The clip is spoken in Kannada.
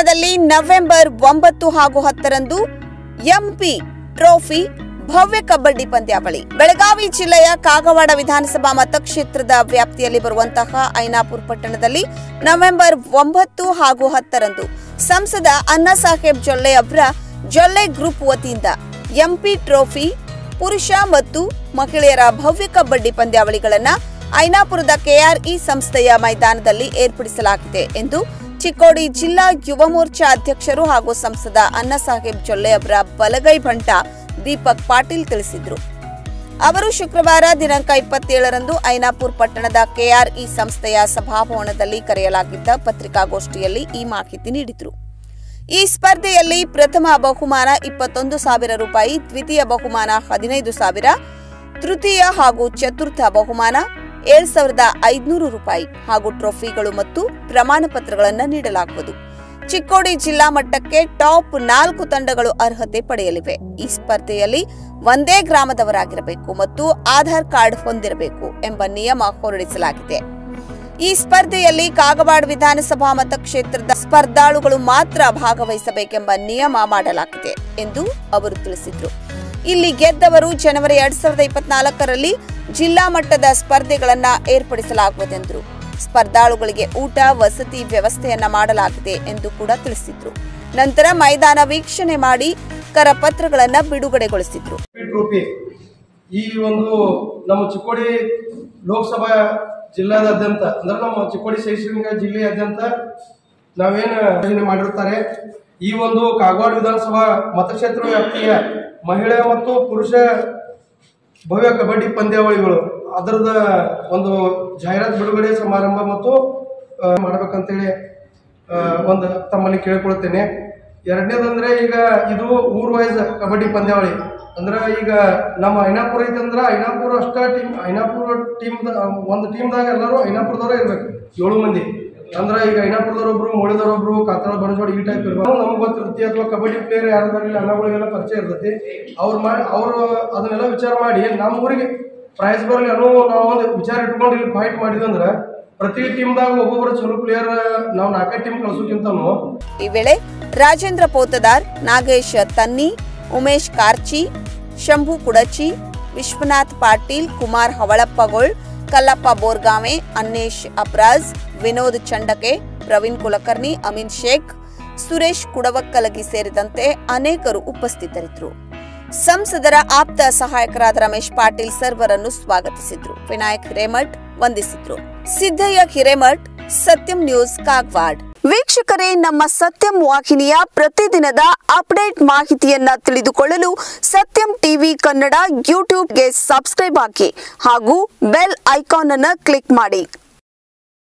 ಪಟ್ಟಣದಲ್ಲಿ ನವೆಂಬರ್ ಒಂಬತ್ತು ಹಾಗೂ ಹತ್ತರಂದು ಎಂಪಿ ಟ್ರೋಫಿ ಭವ್ಯ ಕಬಡ್ಡಿ ಪಂದ್ಯಾವಳಿ ಬೆಳಗಾವಿ ಜಿಲ್ಲೆಯ ಕಾಗವಾಡ ವಿಧಾನಸಭಾ ಮತಕ್ಷೇತ್ರದ ವ್ಯಾಪ್ತಿಯಲ್ಲಿ ಬರುವಂತಹ ಐನಾಪುರ ಪಟ್ಟಣದಲ್ಲಿ ನವೆಂಬರ್ ಒಂಬತ್ತು ಹಾಗೂ ಹತ್ತರಂದು ಸಂಸದ ಅಣ್ಣಾ ಸಾಹೇಬ್ ಜೊಲ್ಲೆ ಅವರ ಜೊಲ್ಲೆ ಗ್ರೂಪ್ ವತಿಯಿಂದ ಎಂಪಿ ಟ್ರೋಫಿ ಪುರುಷ ಮತ್ತು ಮಹಿಳೆಯರ ಭವ್ಯ ಕಬಡ್ಡಿ ಪಂದ್ಯಾವಳಿಗಳನ್ನ ಐನಾಪುರದ ಕೆಆರ್ಇ ಸಂಸ್ಥೆಯ ಮೈದಾನದಲ್ಲಿ ಏರ್ಪಡಿಸಲಾಗಿದೆ ಎಂದು ಚಿಕ್ಕೋಡಿ ಜಿಲ್ಲಾ ಯುವ ಮೋರ್ಚಾ ಅಧ್ಯಕ್ಷರು ಹಾಗೂ ಸಂಸದ ಅಣ್ಣಾಸಾಹೇಬ್ ಜೊಲ್ಲೆ ಅವರ ಬಲಗೈ ಭಂಟ ದೀಪಕ್ ಪಾಟೀಲ್ ತಿಳಿಸಿದರು ಅವರು ಶುಕ್ರವಾರ ದಿನಾಂಕ ಇಪ್ಪತ್ತೇಳರಂದು ಐನಾಪುರ್ ಪಟ್ಟಣದ ಕೆಆರ್ಇ ಸಂಸ್ಥೆಯ ಸಭಾಭವನದಲ್ಲಿ ಕರೆಯಲಾಗಿದ್ದ ಪತ್ರಿಕಾಗೋಷ್ಠಿಯಲ್ಲಿ ಈ ಮಾಹಿತಿ ನೀಡಿದರು ಈ ಸ್ಪರ್ಧೆಯಲ್ಲಿ ಪ್ರಥಮ ಬಹುಮಾನ ಇಪ್ಪತ್ತೊಂದು ಸಾವಿರ ರೂಪಾಯಿ ದ್ವಿತೀಯ ಬಹುಮಾನ ಹದಿನೈದು ಸಾವಿರ ತೃತೀಯ ಹಾಗೂ ಚತುರ್ಥ ಬಹುಮಾನ ಏಳು ಸಾವಿರದ ಐದುನೂರು ರೂಪಾಯಿ ಹಾಗೂ ಟ್ರೋಫಿಗಳು ಮತ್ತು ಪ್ರಮಾಣ ಪತ್ರಗಳನ್ನು ನೀಡಲಾಗುವುದು ಚಿಕ್ಕೋಡಿ ಜಿಲ್ಲಾ ಮಟ್ಟಕ್ಕೆ ಟಾಪ್ ನಾಲ್ಕು ತಂಡಗಳು ಅರ್ಹತೆ ಪಡೆಯಲಿವೆ ಈ ಸ್ಪರ್ಧೆಯಲ್ಲಿ ಒಂದೇ ಗ್ರಾಮದವರಾಗಿರಬೇಕು ಮತ್ತು ಆಧಾರ್ ಕಾರ್ಡ್ ಹೊಂದಿರಬೇಕು ಎಂಬ ನಿಯಮ ಹೊರಡಿಸಲಾಗಿದೆ ಈ ಸ್ಪರ್ಧೆಯಲ್ಲಿ ಕಾಗವಾಡ ವಿಧಾನಸಭಾ ಮತಕ್ಷೇತ್ರದ ಸ್ಪರ್ಧಾಳುಗಳು ಮಾತ್ರ ಭಾಗವಹಿಸಬೇಕೆಂಬ ನಿಯಮ ಮಾಡಲಾಗಿದೆ ಎಂದು ಅವರು ತಿಳಿಸಿದರು ಇಲ್ಲಿ ಗೆದ್ದವರು ಜನವರಿ ಎರಡ್ ಸಾವಿರದ ಇಪ್ಪತ್ನಾಲ್ಕರಲ್ಲಿ ಜಿಲ್ಲಾ ಮಟ್ಟದ ಸ್ಪರ್ಧೆಗಳನ್ನ ಏರ್ಪಡಿಸಲಾಗುವುದೆಂದರು ಸ್ಪರ್ಧಾಳುಗಳಿಗೆ ಊಟ ವಸತಿ ವ್ಯವಸ್ಥೆಯನ್ನ ಮಾಡಲಾಗಿದೆ ಎಂದು ಕೂಡ ತಿಳಿಸಿದ್ರು ನಂತರ ಮೈದಾನ ವೀಕ್ಷಣೆ ಮಾಡಿ ಕರಪತ್ರಗಳನ್ನ ಬಿಡುಗಡೆಗೊಳಿಸಿದ್ರು ಟ್ರೋಫಿ ಈ ಒಂದು ನಮ್ಮ ಚಿಕ್ಕೋಡಿ ಲೋಕಸಭಾ ಜಿಲ್ಲಾದಾದ್ಯಂತ ಅಂದ್ರೆ ನಮ್ಮ ಚಿಕ್ಕೋಡಿ ಶೈಕ್ಷಣಿಕ ಜಿಲ್ಲೆಯಾದ್ಯಂತ ನಾವೇನು ಯೋಜನೆ ಮಾಡಿರ್ತಾರೆ ಈ ಒಂದು ಕಾಗವಾಡ ವಿಧಾನಸಭಾ ಮತಕ್ಷೇತ್ರ ವ್ಯಾಪ್ತಿಯ ಮಹಿಳಾ ಮತ್ತು ಪುರುಷ ಭವ್ಯ ಕಬಡ್ಡಿ ಪಂದ್ಯಾವಳಿಗಳು ಅದರದ ಒಂದು ಜಾಹೀರಾತು ಬಿಡುಗಡೆ ಸಮಾರಂಭ ಮತ್ತು ಆ, ಮಾಡ್ಬೇಕಂತೇಳಿ ಆ, ಒಂದು ತಮ್ಮಲ್ಲಿ ಕೇಳ್ಕೊಳ್ತೇನೆ ಎರಡನೇದಂದ್ರೆ ಈಗ ಇದು ಊರ್ ವೈಸ್ ಕಬಡ್ಡಿ ಪಂದ್ಯಾವಳಿ ಅಂದ್ರೆ ಈಗ ನಮ್ಮ ಐನಾಪುರ ಐತೆ ಅಂದ್ರೆ ಐನಾಪುರ ಅಷ್ಟ ಟೀಮ್ ಐನಾಪುರ ಟೀಮ್ ಒಂದು ಟೀಮ್ದಾಗ ಎಲ್ಲರೂ ಐನಾಪುರದವರೇ ಇರ್ಬೇಕು ಏಳು ಮಂದಿ ಅಂದ್ರೆ ಈಗ ಐನಾಪುರದವರೊಬ್ರು ಮುಳಿದವರೊಬ್ರು ಕಾತಳ ಬಣಜೋಡಿ ಈ ಟೈಪ್ ಇರ್ಬೇಕು ನಮ್ಗೆ ಗೊತ್ತಿರುತ್ತೆ ಅಥವಾ ಕಬಡ್ಡಿ ಪ್ಲೇಯರ್ ಯಾರಾದ್ರಲ್ಲಿ ಅಣ್ಣಗಳಿಗೆಲ್ಲ ಪರಿಚಯ ಇರ್ತೈತಿ ಅವ್ರು ಮಾಡಿ ಅವರು ಅದನ್ನೆಲ್ಲ ವಿಚಾರ ಮಾಡಿ ನಮ್ಮ ಊರಿಗೆ ಪ್ರೈಸ್ ಬರಲಿ ಅನ್ನೋ ನಾವು ಒಂದು ವಿಚಾರ ಇಟ್ಕೊಂಡು ಇಲ್ಲಿ ಫೈಟ್ ಮಾಡಿದಂದ್ರೆ ಪ್ರತಿ ಟೀಮ್ದಾಗ ಒಬ್ಬೊಬ್ಬರು ಚಲೋ ಪ್ಲೇಯರ್ ನಾವು ನಾಲ್ಕೈದು ಟೀಮ್ ಕಳ್ಸೋಕ್ಕಿಂತನೂ ಈ ವೇಳೆ ರಾಜೇಂದ್ರ ಪೋತದಾರ್ ನಾಗೇಶ್ ತನ್ನಿ ಉಮೇಶ್ ಕಾರ್ಚಿ ಶಂಭು ಕುಡಚಿ ವಿಶ್ವನಾಥ್ ಪಾಟೀಲ್ ಕುಮಾರ್ ಹವಳಪ್ಪಗೋಳ್ ಕಲ್ಲಪ್ಪ ಬೋರ್ಗಾವೆ ಅನ್ನೇಶ್ ಅಪ್ರಾಜ್ ವಿನೋದ್ ಚಂಡಕೆ ಪ್ರವೀಣ್ ಕುಲಕರ್ಣಿ ಅಮೀನ್ ಶೇಖ್ ಸುರೇಶ್ ಕುಡವಕ್ಕಲಗಿ ಸೇರಿದಂತೆ ಅನೇಕರು ಉಪಸ್ಥಿತರಿದ್ದರು ಸಂಸದರ ಆಪ್ತ ಸಹಾಯಕರಾದ ರಮೇಶ್ ಪಾಟೀಲ್ ಸರ್ವರನ್ನು ಸ್ವಾಗತಿಸಿದ್ರು ವಿನಾಯಕ್ ಹಿರೇಮಠ್ ವಂದಿಸಿದ್ರು ಸಿದ್ದಯ್ಯ ಹಿರೇಮಠ್ ಸತ್ಯಂ ನ್ಯೂಸ್ ಕಾಗವಾಡ್ ವೀಕ್ಷಕರೇ ನಮ್ಮ ಸತ್ಯಂ ವಾಹಿನಿಯ ಪ್ರತಿದಿನದ ಅಪ್ಡೇಟ್ ಮಾಹಿತಿಯನ್ನ ತಿಳಿದುಕೊಳ್ಳಲು ಸತ್ಯಂ ಟಿವಿ ಕನ್ನಡ ಯೂಟ್ಯೂಬ್ಗೆ ಸಬ್ಸ್ಕ್ರೈಬ್ ಹಾಕಿ ಹಾಗೂ ಬೆಲ್ ಐಕಾನ್ ಅನ್ನು ಕ್ಲಿಕ್ ಮಾಡಿ